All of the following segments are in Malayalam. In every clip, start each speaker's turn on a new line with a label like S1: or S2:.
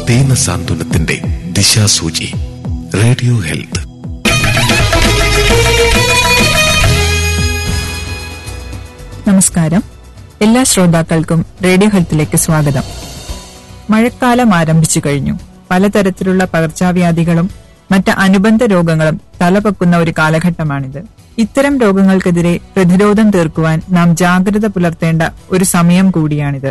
S1: ദീന സാന്ത്വനത്തിന്റെ ദിശാസൂചി റേഡിയോ ഹെൽത്ത്
S2: നമസ്കാരം എല്ലാ ശ്രോതാക്കൾക്കും റേഡിയോ ഹെൽത്തിലേക്ക് സ്വാഗതം മഴക്കാലം ആരംഭിച്ചു കഴിഞ്ഞു പലതരത്തിലുള്ള പകർച്ചവ്യാധികളും മറ്റ് അനുബന്ധ രോഗങ്ങളും തലപൊക്കുന്ന ഒരു കാലഘട്ടമാണിത് ഇത്തരം രോഗങ്ങൾക്കെതിരെ പ്രതിരോധം തീർക്കുവാൻ നാം ജാഗ്രത പുലർത്തേണ്ട ഒരു സമയം കൂടിയാണിത്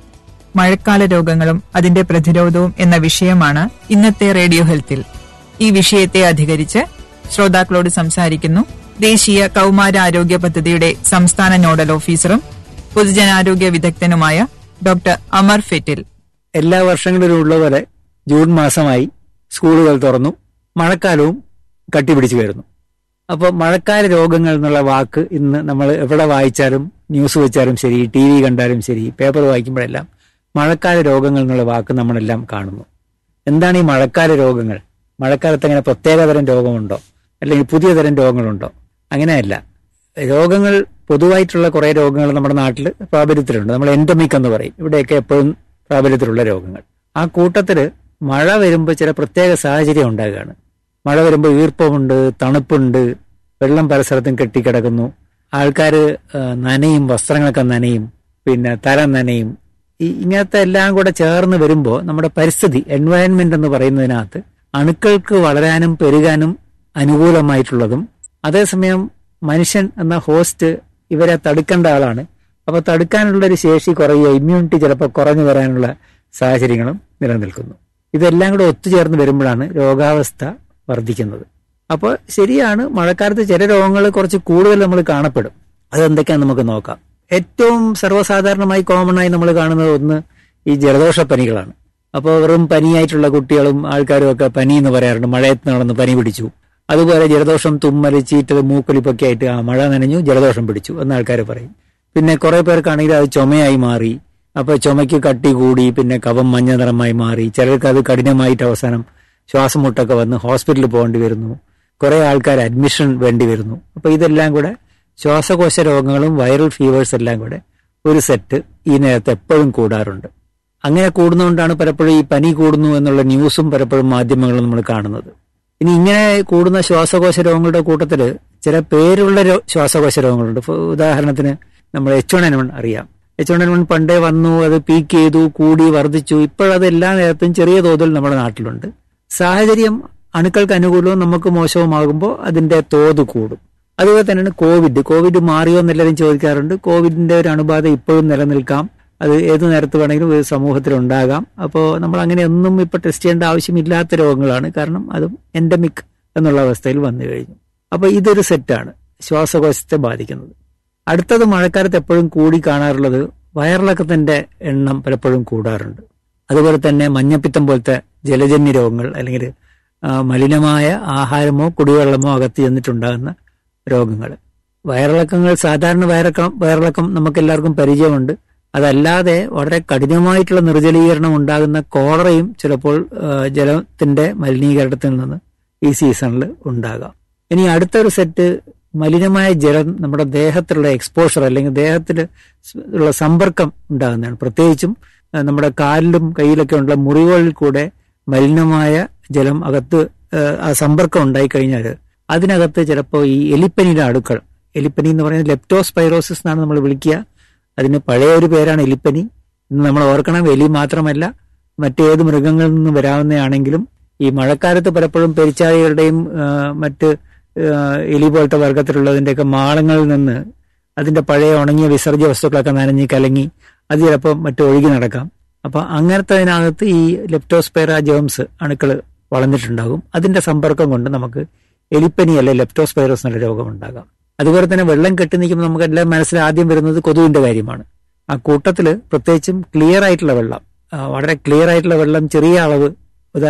S2: മഴക്കാല രോഗങ്ങളും അതിന്റെ പ്രതിരോധവും എന്ന വിഷയമാണ് ഇന്നത്തെ റേഡിയോ ഹെൽത്തിൽ ഈ വിഷയത്തെ അധികരിച്ച് ശ്രോതാക്കളോട് സംസാരിക്കുന്നു ദേശീയ കൗമാരാരോഗ്യ പദ്ധതിയുടെ സംസ്ഥാന നോഡൽ ഓഫീസറും പൊതുജനാരോഗ്യ വിദഗ്ധനുമായ ഡോക്ടർ അമർ ഫെറ്റിൽ
S3: എല്ലാ വർഷങ്ങളിലും ഉള്ളപോലെ ജൂൺ മാസമായി സ്കൂളുകൾ തുറന്നു മഴക്കാലവും കട്ടിപിടിച്ചു വരുന്നു അപ്പോൾ മഴക്കാല രോഗങ്ങൾ എന്നുള്ള വാക്ക് ഇന്ന് നമ്മൾ എവിടെ വായിച്ചാലും ന്യൂസ് വെച്ചാലും ശരി ടി വി കണ്ടാലും ശരി പേപ്പർ വായിക്കുമ്പോഴെല്ലാം മഴക്കാല രോഗങ്ങൾ എന്നുള്ള വാക്ക് നമ്മളെല്ലാം കാണുന്നു എന്താണ് ഈ മഴക്കാല രോഗങ്ങൾ മഴക്കാലത്ത് അങ്ങനെ പ്രത്യേകതരം രോഗമുണ്ടോ അല്ലെങ്കിൽ പുതിയ തരം രോഗങ്ങളുണ്ടോ അങ്ങനെയല്ല രോഗങ്ങൾ പൊതുവായിട്ടുള്ള കുറേ രോഗങ്ങൾ നമ്മുടെ നാട്ടിൽ പ്രാബല്യത്തിലുണ്ട് നമ്മൾ എൻഡമിക് എന്ന് പറയും ഇവിടെയൊക്കെ എപ്പോഴും പ്രാബല്യത്തിലുള്ള രോഗങ്ങൾ ആ കൂട്ടത്തിൽ മഴ വരുമ്പോൾ ചില പ്രത്യേക സാഹചര്യം ഉണ്ടാകുകയാണ് മഴ വരുമ്പോൾ ഈർപ്പമുണ്ട് തണുപ്പുണ്ട് വെള്ളം പല സ്ഥലത്തും കെട്ടിക്കിടക്കുന്നു ആൾക്കാർ നനയും വസ്ത്രങ്ങളൊക്കെ നനയും പിന്നെ തല നനയും ഈ ഇങ്ങനത്തെ എല്ലാം കൂടെ ചേർന്ന് വരുമ്പോൾ നമ്മുടെ പരിസ്ഥിതി എൻവയൺമെന്റ് എന്ന് പറയുന്നതിനകത്ത് അണുക്കൾക്ക് വളരാനും പെരുകാനും അനുകൂലമായിട്ടുള്ളതും അതേസമയം മനുഷ്യൻ എന്ന ഹോസ്റ്റ് ഇവരെ തടുക്കേണ്ട ആളാണ് അപ്പൊ തടുക്കാനുള്ള ഒരു ശേഷി കുറയുക ഇമ്മ്യൂണിറ്റി ചിലപ്പോൾ കുറഞ്ഞു വരാനുള്ള സാഹചര്യങ്ങളും നിലനിൽക്കുന്നു ഇതെല്ലാം കൂടെ ഒത്തുചേർന്ന് വരുമ്പോഴാണ് രോഗാവസ്ഥ വർദ്ധിക്കുന്നത് അപ്പോൾ ശരിയാണ് മഴക്കാലത്ത് ചില രോഗങ്ങൾ കുറച്ച് കൂടുതൽ നമ്മൾ കാണപ്പെടും അതെന്തൊക്കെയാന്ന് നമുക്ക് നോക്കാം ഏറ്റവും സർവ്വസാധാരണമായി കോമൺ ആയി നമ്മൾ കാണുന്നത് ഒന്ന് ഈ ജലദോഷപ്പനികളാണ് അപ്പോൾ വെറും പനിയായിട്ടുള്ള കുട്ടികളും ആൾക്കാരും ഒക്കെ പനി എന്ന് പറയാറുണ്ട് മഴയത്ത് നടന്ന് പനി പിടിച്ചു അതുപോലെ ജലദോഷം തുമ്മൽ ചീറ്റൽ മൂക്കൊലിപ്പൊക്കെ ആയിട്ട് ആ മഴ നനഞ്ഞു ജലദോഷം പിടിച്ചു എന്ന് ആൾക്കാർ പറയും പിന്നെ കുറെ പേർക്കാണെങ്കിൽ അത് ചുമയായി മാറി അപ്പൊ ചുമയ്ക്ക് കട്ടി കൂടി പിന്നെ കഫം മഞ്ഞ നിറമായി മാറി ചിലർക്ക് അത് കഠിനമായിട്ട് അവസാനം ശ്വാസം മുട്ടൊക്കെ വന്ന് ഹോസ്പിറ്റലിൽ പോകേണ്ടി വരുന്നു കുറെ ആൾക്കാർ അഡ്മിഷൻ വേണ്ടി വരുന്നു അപ്പൊ ഇതെല്ലാം കൂടെ ശ്വാസകോശ രോഗങ്ങളും വൈറൽ ഫീവേഴ്സ് എല്ലാം കൂടെ ഒരു സെറ്റ് ഈ നേരത്തെ എപ്പോഴും കൂടാറുണ്ട് അങ്ങനെ കൂടുന്നതുകൊണ്ടാണ് പലപ്പോഴും ഈ പനി കൂടുന്നു എന്നുള്ള ന്യൂസും പലപ്പോഴും മാധ്യമങ്ങളും നമ്മൾ കാണുന്നത് ഇനി ഇങ്ങനെ കൂടുന്ന ശ്വാസകോശ രോഗങ്ങളുടെ കൂട്ടത്തിൽ ചില പേരുള്ള രോ- ശ്വാസകോശ രോഗങ്ങളുണ്ട് ഇപ്പൊ ഉദാഹരണത്തിന് നമ്മൾ എച്ച് വൺ എൻ വൺ അറിയാം എച്ച് വൺ എൻ വൺ പണ്ടേ വന്നു അത് പീക്ക് ചെയ്തു കൂടി വർദ്ധിച്ചു ഇപ്പോഴത് എല്ലാ നേരത്തും ചെറിയ തോതിൽ നമ്മുടെ നാട്ടിലുണ്ട് സാഹചര്യം അണുക്കൾക്ക് അനുകൂലവും നമുക്ക് മോശവുമാകുമ്പോൾ അതിന്റെ തോത് കൂടും അതുപോലെ തന്നെയാണ് കോവിഡ് കോവിഡ് മാറിയോ എന്നെല്ലാവരും ചോദിക്കാറുണ്ട് കോവിഡിന്റെ ഒരു അണുബാധ ഇപ്പോഴും നിലനിൽക്കാം അത് ഏത് നേരത്ത് വേണമെങ്കിലും ഒരു സമൂഹത്തിൽ ഉണ്ടാകാം അപ്പോൾ നമ്മൾ അങ്ങനെ ഒന്നും ഇപ്പൊ ടെസ്റ്റ് ചെയ്യേണ്ട ആവശ്യമില്ലാത്ത രോഗങ്ങളാണ് കാരണം അതും എൻഡമിക് എന്നുള്ള അവസ്ഥയിൽ വന്നു കഴിഞ്ഞു അപ്പൊ ഇതൊരു സെറ്റാണ് ശ്വാസകോശത്തെ ബാധിക്കുന്നത് അടുത്തത് മഴക്കാലത്ത് എപ്പോഴും കൂടി കാണാറുള്ളത് വയറിളക്കത്തിന്റെ എണ്ണം പലപ്പോഴും കൂടാറുണ്ട് അതുപോലെ തന്നെ മഞ്ഞപ്പിത്തം പോലത്തെ ജലജന്യ രോഗങ്ങൾ അല്ലെങ്കിൽ ആ, മലിനമായ ആഹാരമോ കുടിവെള്ളമോ അകത്ത് ചെന്നിട്ടുണ്ടാകുന്ന രോഗങ്ങൾ വയറിളക്കങ്ങൾ സാധാരണ വയറിളക്കം വയറിളക്കം നമുക്ക് എല്ലാവർക്കും പരിചയമുണ്ട് അതല്ലാതെ വളരെ കഠിനമായിട്ടുള്ള നിർജ്ജലീകരണം ഉണ്ടാകുന്ന കോളറയും ചിലപ്പോൾ ആ, ജലത്തിന്റെ മലിനീകരണത്തിൽ നിന്ന് ഈ സീസണിൽ ഉണ്ടാകാം ഇനി അടുത്തൊരു സെറ്റ് മലിനമായ ജലം നമ്മുടെ ദേഹത്തിലുള്ള എക്സ്പോഷർ അല്ലെങ്കിൽ ദേഹത്തിൽ ഉള്ള സമ്പർക്കം ഉണ്ടാകുന്നതാണ് പ്രത്യേകിച്ചും ആ, നമ്മുടെ കാലിലും കയ്യിലൊക്കെ ഉള്ള മുറിവുകളിൽ കൂടെ മലിനമായ ജലം അകത്ത് ആ, ആ സമ്പർക്കം ഉണ്ടായി കഴിഞ്ഞാൽ അതിനകത്ത് ചിലപ്പോൾ ഈ എലിപ്പനിയുടെ അടുക്കൾ എലിപ്പനി എന്ന് പറയുന്നത് ലെപ്റ്റോസ്പൈറോസിസ് എന്നാണ് നമ്മൾ വിളിക്കുക അതിന് പഴയ ഒരു പേരാണ് എലിപ്പനി ഇന്ന് നമ്മൾ ഓർക്കണം എലി മാത്രമല്ല മറ്റേത് മൃഗങ്ങളിൽ നിന്ന് വരാവുന്നതാണെങ്കിലും ഈ മഴക്കാലത്ത് പലപ്പോഴും പെരിച്ചാഴികളുടെയും ആ, മറ്റ് ആ, എലി പോലത്തെ വർഗത്തിലുള്ളതിൻ്റെയൊക്കെ മാളങ്ങളിൽ നിന്ന് അതിന്റെ പഴയ ഉണങ്ങിയ വിസർജ്യ വസ്തുക്കളൊക്കെ നനഞ്ഞ് കലങ്ങി അത് ചിലപ്പോൾ മറ്റു ഒഴുകി നടക്കാം അപ്പൊ അങ്ങനത്തതിനകത്ത് ഈ ലെപ്റ്റോസ്പൈറ ജേംസ് അണുക്കൾ വളർന്നിട്ടുണ്ടാകും അതിന്റെ സമ്പർക്കം കൊണ്ട് നമുക്ക് എലിപ്പനി അല്ലെ ലെപ്റ്റോസ്പൈറോസ് എന്നുള്ള രോഗമുണ്ടാകാം അതുപോലെ തന്നെ വെള്ളം കെട്ടി നിൽക്കുമ്പോൾ നമുക്ക് എല്ലാം മനസ്സിൽ ആദ്യം വരുന്നത് കൊതുവിന്റെ കാര്യമാണ് ആ കൂട്ടത്തിൽ പ്രത്യേകിച്ചും ക്ലിയർ ആയിട്ടുള്ള വെള്ളം ആ, വളരെ ക്ലിയർ ആയിട്ടുള്ള വെള്ളം ചെറിയ അളവ്